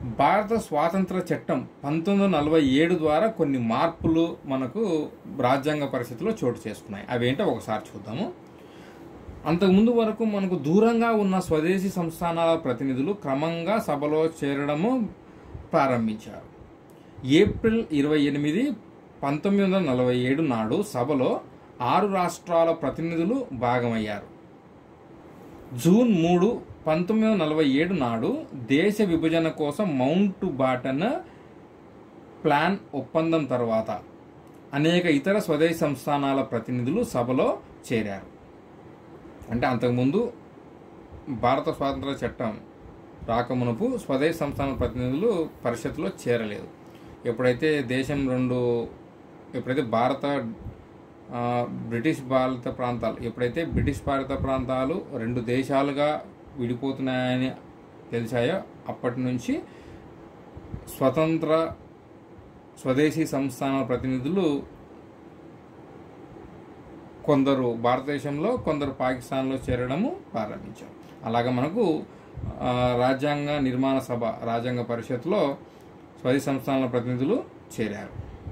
భారత స్వాతంత్ర చట్టం పంతొమ్మిది వందల నలభై ఏడు ద్వారా కొన్ని మార్పులు మనకు రాజ్యాంగ పరిస్థితిలో చోటు చేసుకున్నాయి అవేంటో ఒకసారి చూద్దాము అంతకుముందు వరకు మనకు దూరంగా ఉన్న స్వదేశీ సంస్థానాల ప్రతినిధులు క్రమంగా సభలో చేరడము ప్రారంభించారు ఏప్రిల్ ఇరవై ఎనిమిది పంతొమ్మిది వందల నలభై ఏడు నాడు సభలో ఆరు రాష్ట్రాల ప్రతినిధులు భాగమయ్యారు జూన్ మూడు పంతొమ్మిది వందల నలభై ఏడు నాడు దేశ విభజన కోసం మౌంట్ బాటన్ ప్లాన్ ఒప్పందం తర్వాత అనేక ఇతర స్వదేశీ సంస్థానాల ప్రతినిధులు సభలో చేరారు అంటే అంతకుముందు భారత స్వాతంత్ర చట్టం రాకమునపు స్వదేశీ సంస్థానాల ప్రతినిధులు పరిషత్తులో చేరలేదు ఎప్పుడైతే దేశం రెండు ఎప్పుడైతే భారత ఆ, బ్రిటిష్ భారత ప్రాంతాలు ఎప్పుడైతే బ్రిటిష్ భారత ప్రాంతాలు రెండు దేశాలుగా విడిపోతున్నాయని తెలిసాయో అప్పటి నుంచి స్వతంత్ర స్వదేశీ సంస్థానాల ప్రతినిధులు కొందరు భారతదేశంలో కొందరు పాకిస్తాన్లో చేరడము ప్రారంభించారు అలాగే మనకు ఆ, రాజ్యాంగ నిర్మాణ సభ రాజ్యాంగ పరిషత్లో స్వదేశీ సంస్థానాల ప్రతినిధులు చేరారు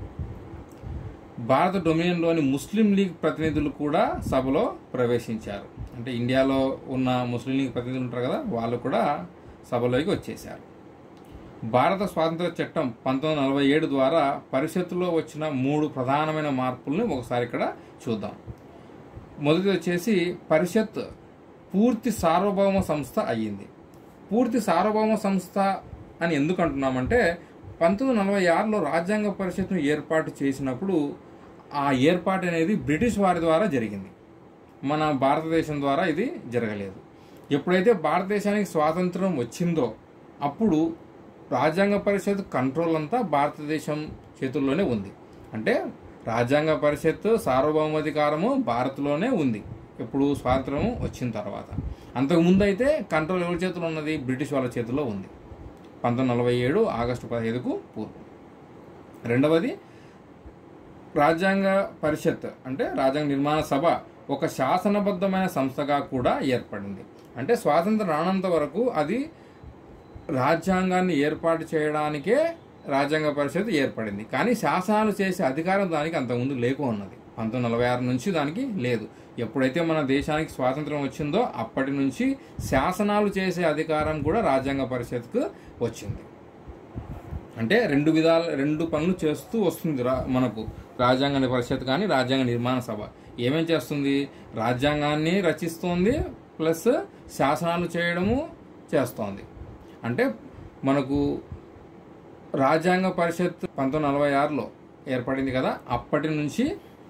భారత డొమినియన్లోని ముస్లిం లీగ్ ప్రతినిధులు కూడా సభలో ప్రవేశించారు అంటే ఇండియాలో ఉన్న ముస్లిం లీగ్ ప్రతినిధులు ఉంటారు కదా వాళ్ళు కూడా సభలోకి వచ్చేశారు భారత స్వాతంత్ర చట్టం పంతొమ్మిది వందల నలభై ఏడు ద్వారా పరిషత్తులో వచ్చిన మూడు ప్రధానమైన మార్పుల్ని ఒకసారి ఇక్కడ చూద్దాం మొదటిది వచ్చేసి పరిషత్ పూర్తి సార్వభౌమ సంస్థ అయ్యింది పూర్తి సార్వభౌమ సంస్థ అని ఎందుకు అంటున్నామంటే పంతొమ్మిది నలభై ఆరులో రాజ్యాంగ పరిషత్ను ఏర్పాటు చేసినప్పుడు ఆ ఏర్పాటు అనేది బ్రిటిష్ వారి ద్వారా జరిగింది మన భారతదేశం ద్వారా ఇది జరగలేదు ఎప్పుడైతే భారతదేశానికి స్వాతంత్రం వచ్చిందో అప్పుడు రాజ్యాంగ పరిషత్ కంట్రోల్ అంతా భారతదేశం చేతుల్లోనే ఉంది అంటే రాజ్యాంగ పరిషత్ సార్వభౌమాధికారము భారత్లోనే ఉంది ఇప్పుడు స్వాతంత్రం వచ్చిన తర్వాత అంతకు ముందు అయితే కంట్రోల్ ఎవరి చేతిలో ఉన్నది బ్రిటిష్ వాళ్ళ చేతిలో ఉంది పంతొమ్మిది నలభై ఏడు ఆగస్టు పదిహేదుకు పూర్వం రెండవది రాజ్యాంగ పరిషత్ అంటే రాజ్యాంగ నిర్మాణ సభ ఒక శాసనబద్ధమైన సంస్థగా కూడా ఏర్పడింది అంటే స్వాతంత్రం రానంత వరకు అది రాజ్యాంగాన్ని ఏర్పాటు చేయడానికే రాజ్యాంగ పరిషత్ ఏర్పడింది కానీ శాసనాలు చేసే అధికారం దానికి అంతకుముందు లేకు ఉన్నది పంతొమ్మిది నలభై ఆరు నుంచి దానికి లేదు ఎప్పుడైతే మన దేశానికి స్వాతంత్రం వచ్చిందో అప్పటి నుంచి శాసనాలు చేసే అధికారం కూడా రాజ్యాంగ పరిషత్కు వచ్చింది అంటే రెండు విధాల రెండు పనులు చేస్తూ వస్తుంది రా మనకు రాజ్యాంగ పరిషత్ కానీ రాజ్యాంగ నిర్మాణ సభ ఏమేం చేస్తుంది రాజ్యాంగాన్ని రచిస్తోంది ప్లస్ శాసనాలు చేయడము చేస్తోంది అంటే మనకు రాజ్యాంగ పరిషత్ పంతొమ్మిది నలభై ఆరులో ఏర్పడింది కదా అప్పటి నుంచి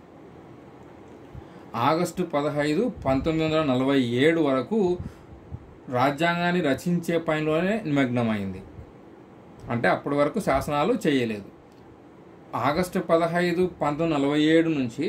ఆగస్టు పదహైదు పంతొమ్మిది వందల నలభై ఏడు వరకు రాజ్యాంగాన్ని రచించే పనిలోనే నిమగ్నమైంది అంటే అప్పటి వరకు శాసనాలు చేయలేదు ఆగస్టు పదహైదు పంతొమ్మిది నలభై ఏడు నుంచి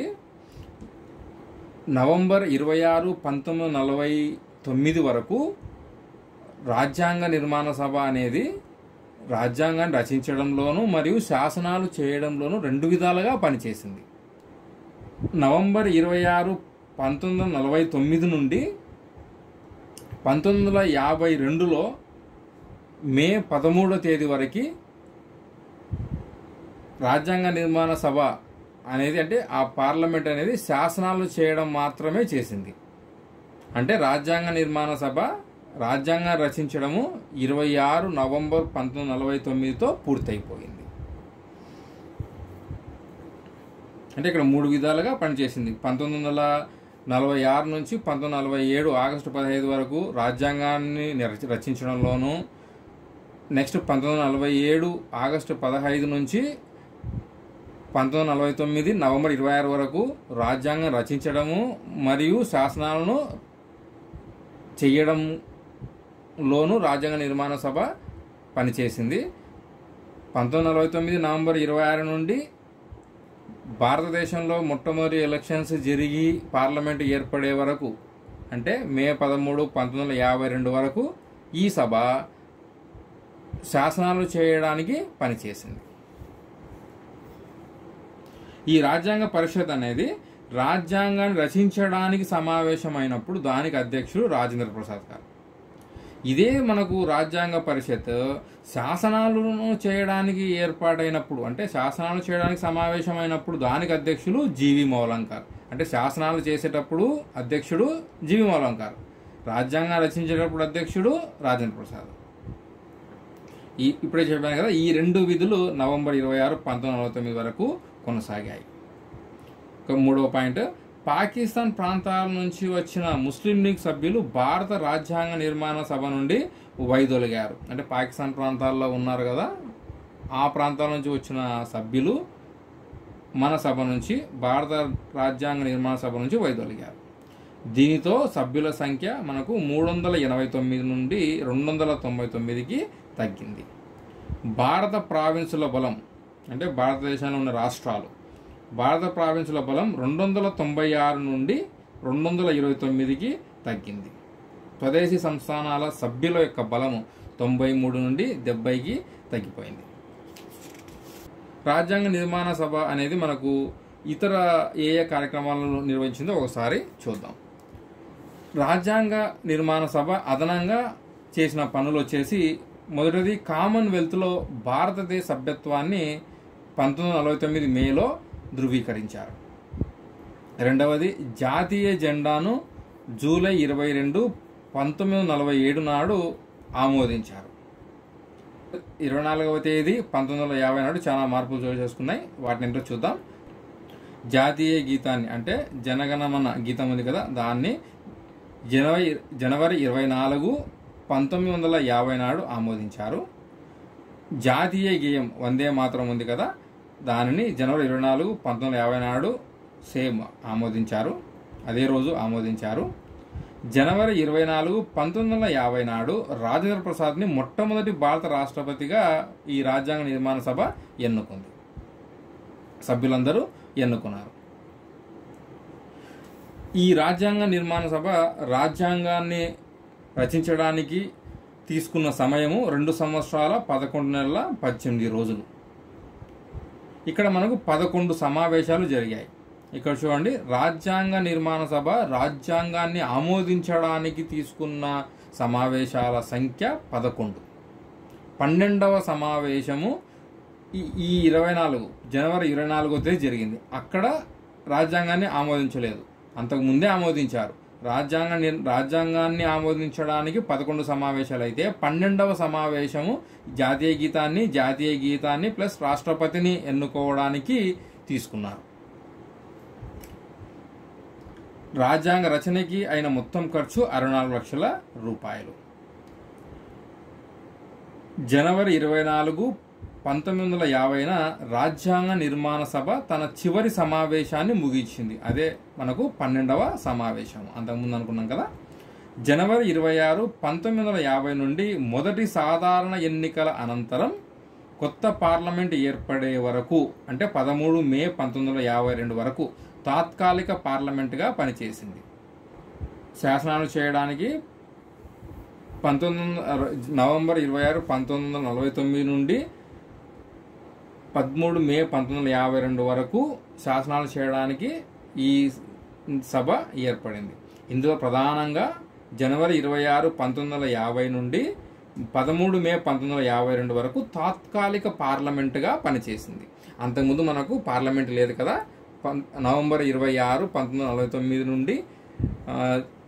నవంబర్ ఇరవై ఆరు పంతొమ్మిది నలభై తొమ్మిది వరకు రాజ్యాంగ నిర్మాణ సభ అనేది రాజ్యాంగాన్ని రచించడంలోనూ మరియు శాసనాలు చేయడంలోనూ రెండు విధాలుగా పనిచేసింది నవంబర్ ఇరవై ఆరు పంతొమ్మిది వందల నలభై తొమ్మిది నుండి పంతొమ్మిది వందల యాభై రెండులో మే పదమూడో తేదీ వరకు రాజ్యాంగ నిర్మాణ సభ అనేది అంటే ఆ పార్లమెంట్ అనేది శాసనాలు చేయడం మాత్రమే చేసింది అంటే రాజ్యాంగ నిర్మాణ సభ రాజ్యాంగం రచించడము ఇరవై ఆరు నవంబర్ పంతొమ్మిది నలభై తొమ్మిదితో పూర్తయిపోయింది అంటే ఇక్కడ మూడు విధాలుగా పనిచేసింది పంతొమ్మిది వందల నలభై ఆరు నుంచి పంతొమ్మిది నలభై ఏడు ఆగస్టు పదహైదు వరకు రాజ్యాంగాన్ని నిర- రచించడంలోనూ నెక్స్ట్ పంతొమ్మిది వందల నలభై ఏడు ఆగస్టు పదహైదు నుంచి పంతొమ్మిది నలభై తొమ్మిది నవంబర్ ఇరవై ఆరు వరకు రాజ్యాంగం రచించడము మరియు శాసనాలను చేయడంలోనూ రాజ్యాంగ నిర్మాణ సభ పనిచేసింది పంతొమ్మిది నలభై తొమ్మిది నవంబర్ ఇరవై ఆరు నుండి భారతదేశంలో మొట్టమొదటి ఎలక్షన్స్ జరిగి పార్లమెంట్ ఏర్పడే వరకు అంటే మే పదమూడు పంతొమ్మిది వందల యాభై రెండు వరకు ఈ సభ శాసనాలు చేయడానికి పనిచేసింది ఈ రాజ్యాంగ పరిషత్ అనేది రాజ్యాంగాన్ని రచించడానికి సమావేశమైనప్పుడు దానికి అధ్యక్షుడు రాజేంద్ర ప్రసాద్ గారు ఇదే మనకు రాజ్యాంగ పరిషత్ శాసనాలను చేయడానికి ఏర్పాటైనప్పుడు అంటే శాసనాలు చేయడానికి సమావేశమైనప్పుడు దానికి అధ్యక్షులు జీవి మౌలంకర్ అంటే శాసనాలు చేసేటప్పుడు అధ్యక్షుడు జీవి మౌలంకర్ రాజ్యాంగం రచించేటప్పుడు అధ్యక్షుడు రాజేంద్ర ప్రసాద్ ఈ ఇప్పుడే చెప్పాను కదా ఈ రెండు విధులు నవంబర్ ఇరవై ఆరు పంతొమ్మిది నలభై తొమ్మిది వరకు కొనసాగాయి ఇక మూడవ పాయింట్ పాకిస్తాన్ ప్రాంతాల నుంచి వచ్చిన ముస్లిం లీగ్ సభ్యులు భారత రాజ్యాంగ నిర్మాణ సభ నుండి వైదొలిగారు అంటే పాకిస్తాన్ ప్రాంతాల్లో ఉన్నారు కదా ఆ ప్రాంతాల నుంచి వచ్చిన సభ్యులు మన సభ నుంచి భారత రాజ్యాంగ నిర్మాణ సభ నుంచి వైదొలిగారు దీనితో సభ్యుల సంఖ్య మనకు మూడు వందల ఎనభై తొమ్మిది నుండి రెండు వందల తొంభై తొమ్మిదికి తగ్గింది భారత ప్రావిన్సుల బలం అంటే భారతదేశంలో ఉన్న రాష్ట్రాలు భారత ప్రావిన్సుల బలం రెండు వందల తొంభై ఆరు నుండి రెండు వందల ఇరవై తొమ్మిదికి తగ్గింది స్వదేశీ సంస్థానాల సభ్యుల యొక్క బలము తొంభై మూడు నుండి డెబ్బైకి తగ్గిపోయింది రాజ్యాంగ నిర్మాణ సభ అనేది మనకు ఇతర ఏ ఏ కార్యక్రమాలను నిర్వహించిందో ఒకసారి చూద్దాం రాజ్యాంగ నిర్మాణ సభ అదనంగా చేసిన పనులు వచ్చేసి మొదటిది కామన్వెల్త్లో భారతదేశ సభ్యత్వాన్ని పంతొమ్మిది వందల నలభై తొమ్మిది మేలో ధృవీకరించారు రెండవది జాతీయ జెండాను జూలై ఇరవై రెండు పంతొమ్మిది వందల నలభై ఏడు నాడు ఆమోదించారు ఇరవై నాలుగవ తేదీ పంతొమ్మిది వందల యాభై నాడు చాలా మార్పులు చోటు చేసుకున్నాయి వాటిని ఏంటో చూద్దాం జాతీయ గీతాన్ని అంటే జనగణమన గీతం ఉంది కదా దాన్ని జనవరి జనవరి ఇరవై నాలుగు పంతొమ్మిది వందల యాభై నాడు ఆమోదించారు జాతీయ గేయం వందే మాత్రం ఉంది కదా దానిని జనవరి ఇరవై నాలుగు పంతొమ్మిది వందల యాభై నాడు సేమ్ ఆమోదించారు అదే రోజు ఆమోదించారు జనవరి ఇరవై నాలుగు పంతొమ్మిది వందల యాభై నాడు రాజేంద్ర ప్రసాద్ని మొట్టమొదటి భారత రాష్ట్రపతిగా ఈ రాజ్యాంగ నిర్మాణ సభ ఎన్నుకుంది సభ్యులందరూ ఎన్నుకున్నారు ఈ రాజ్యాంగ నిర్మాణ సభ రాజ్యాంగాన్ని రచించడానికి తీసుకున్న సమయము రెండు సంవత్సరాల పదకొండు నెలల పద్దెనిమిది రోజులు ఇక్కడ మనకు పదకొండు సమావేశాలు జరిగాయి ఇక్కడ చూడండి రాజ్యాంగ నిర్మాణ సభ రాజ్యాంగాన్ని ఆమోదించడానికి తీసుకున్న సమావేశాల సంఖ్య పదకొండు పన్నెండవ సమావేశము ఈ ఈ ఇరవై నాలుగు జనవరి ఇరవై నాలుగో తేదీ జరిగింది అక్కడ రాజ్యాంగాన్ని ఆమోదించలేదు అంతకు ముందే ఆమోదించారు రాజ్యాంగ నిర్- రాజ్యాంగాన్ని ఆమోదించడానికి పదకొండు సమావేశాలు అయితే పన్నెండవ సమావేశము జాతీయ గీతాన్ని జాతీయ గీతాన్ని ప్లస్ రాష్ట్రపతిని ఎన్నుకోవడానికి తీసుకున్నారు రాజ్యాంగ రచనకి అయిన మొత్తం ఖర్చు అరవై నాలుగు లక్షల రూపాయలు జనవరి ఇరవై నాలుగు పంతొమ్మిది వందల యాభైన రాజ్యాంగ నిర్మాణ సభ తన చివరి సమావేశాన్ని ముగించింది అదే మనకు పన్నెండవ సమావేశం అంతకుముందు అనుకున్నాం కదా జనవరి ఇరవై ఆరు పంతొమ్మిది వందల యాభై నుండి మొదటి సాధారణ ఎన్నికల అనంతరం కొత్త పార్లమెంట్ ఏర్పడే వరకు అంటే పదమూడు మే పంతొమ్మిది వందల యాభై రెండు వరకు తాత్కాలిక పార్లమెంటుగా పనిచేసింది శాసనాలు చేయడానికి పంతొమ్మిది వందల నవంబర్ ఇరవై ఆరు పంతొమ్మిది వందల నలభై తొమ్మిది నుండి పదమూడు మే పంతొమ్మిది వందల యాభై రెండు వరకు శాసనాలు చేయడానికి ఈ సభ ఏర్పడింది ఇందులో ప్రధానంగా జనవరి ఇరవై ఆరు పంతొమ్మిది వందల యాభై నుండి పదమూడు మే పంతొమ్మిది వందల యాభై రెండు వరకు తాత్కాలిక పార్లమెంటుగా పనిచేసింది అంతకుముందు మనకు పార్లమెంట్ లేదు కదా పం- నవంబర్ ఇరవై ఆరు పంతొమ్మిది వందల నలభై తొమ్మిది నుండి ఆ,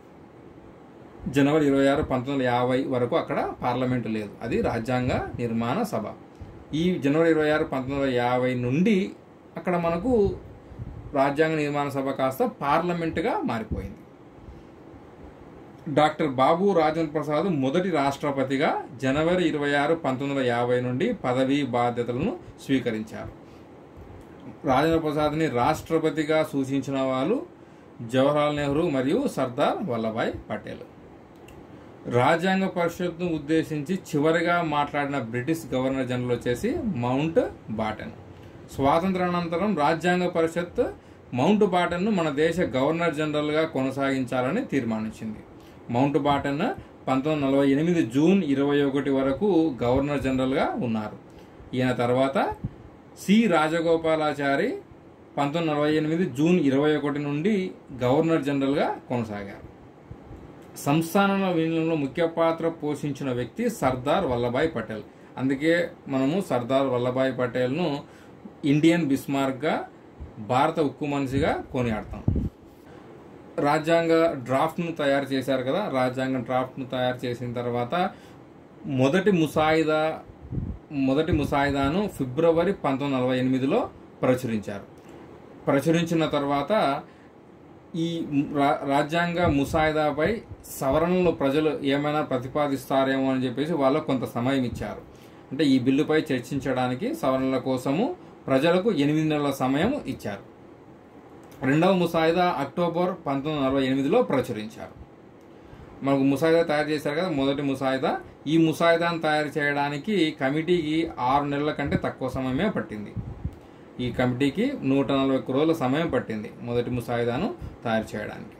జనవరి ఇరవై ఆరు పంతొమ్మిది వందల యాభై వరకు అక్కడ పార్లమెంటు లేదు అది రాజ్యాంగ నిర్మాణ సభ ఈ జనవరి ఇరవై ఆరు పంతొమ్మిది వందల యాభై నుండి అక్కడ మనకు రాజ్యాంగ నిర్మాణ సభ కాస్త పార్లమెంటుగా మారిపోయింది డాక్టర్ బాబు రాజేంద్ర ప్రసాద్ మొదటి రాష్ట్రపతిగా జనవరి ఇరవై ఆరు పంతొమ్మిది వందల యాభై నుండి పదవీ బాధ్యతలను స్వీకరించారు రాజేంద్ర ప్రసాద్ని రాష్ట్రపతిగా సూచించిన వాళ్ళు జవహర్లాల్ నెహ్రూ మరియు సర్దార్ వల్లభాయ్ పటేల్ రాజ్యాంగ పరిషత్ను ఉద్దేశించి చివరిగా మాట్లాడిన బ్రిటిష్ గవర్నర్ జనరల్ వచ్చేసి మౌంట్ బాటన్ స్వాతంత్రానంతరం రాజ్యాంగ పరిషత్ మౌంట్ బాటన్ను మన దేశ గవర్నర్ జనరల్గా కొనసాగించాలని తీర్మానించింది మౌంట్ బాటన్ పంతొమ్మిది వందల నలభై ఎనిమిది జూన్ ఇరవై ఒకటి వరకు గవర్నర్ జనరల్గా ఉన్నారు ఈయన తర్వాత సి రాజగోపాలాచారి పంతొమ్మిది నలభై ఎనిమిది జూన్ ఇరవై ఒకటి నుండి గవర్నర్ జనరల్గా కొనసాగారు సంస్థానాల విలీనంలో ముఖ్య పాత్ర పోషించిన వ్యక్తి సర్దార్ వల్లభాయ్ పటేల్ అందుకే మనము సర్దార్ వల్లభాయ్ పటేల్ను ఇండియన్ బిస్మార్క్గా భారత ఉక్కు మనిషిగా కొనియాడతాం రాజ్యాంగ డ్రాఫ్ట్ను తయారు చేశారు కదా రాజ్యాంగ డ్రాఫ్ట్ను తయారు చేసిన తర్వాత మొదటి ముసాయిదా మొదటి ముసాయిదాను ఫిబ్రవరి పంతొమ్మిది నలభై ఎనిమిదిలో ప్రచురించారు ప్రచురించిన తర్వాత ఈ రా- రాజ్యాంగ ముసాయిదాపై సవరణలు ప్రజలు ఏమైనా ప్రతిపాదిస్తారేమో అని చెప్పేసి వాళ్ళకు కొంత సమయం ఇచ్చారు అంటే ఈ బిల్లుపై చర్చించడానికి సవరణల కోసము ప్రజలకు ఎనిమిది నెలల సమయం ఇచ్చారు రెండవ ముసాయిదా అక్టోబర్ పంతొమ్మిది వందల నలభై ఎనిమిదిలో ప్రచురించారు మనకు ముసాయిదా తయారు చేశారు కదా మొదటి ముసాయిదా ఈ ముసాయిదాను తయారు చేయడానికి కమిటీకి ఆరు నెలల కంటే తక్కువ సమయమే పట్టింది ఈ కమిటీకి నూట నలభై ఒక్క రోజుల సమయం పట్టింది మొదటి ముసాయిదాను తయారు చేయడానికి